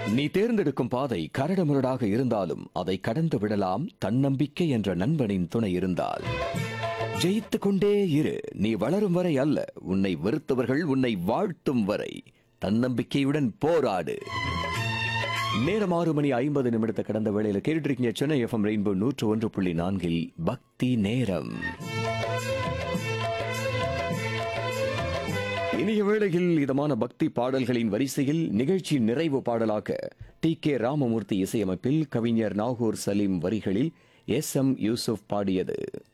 நீ தேர்ந்தெடுக்கும் பாதை கரடுமுரடாக இருந்தாலும் அதை கடந்து விடலாம் தன்னம்பிக்கை என்ற நண்பனின் துணை இருந்தால் ஜெயித்துக் கொண்டே இரு நீ வளரும் வரை அல்ல உன்னை வெறுத்தவர்கள் உன்னை வாழ்த்தும் வரை தன்னம்பிக்கையுடன் போராடு நேரம் ஆறு மணி ஐம்பது நிமிடத்தை கடந்த வேளையில கேட்டுட்டு இருக்கீங்க சென்னை எஃப்எம் ரெயின்போ நூற்று ஒன்று புள்ளி நான்கில் பக்தி நேரம் இனிய வேளையில் இதமான பக்தி பாடல்களின் வரிசையில் நிகழ்ச்சி நிறைவு பாடலாக டி கே ராமமூர்த்தி இசையமைப்பில் கவிஞர் நாகூர் சலீம் வரிகளில் எஸ் எம் யூசுப் பாடியது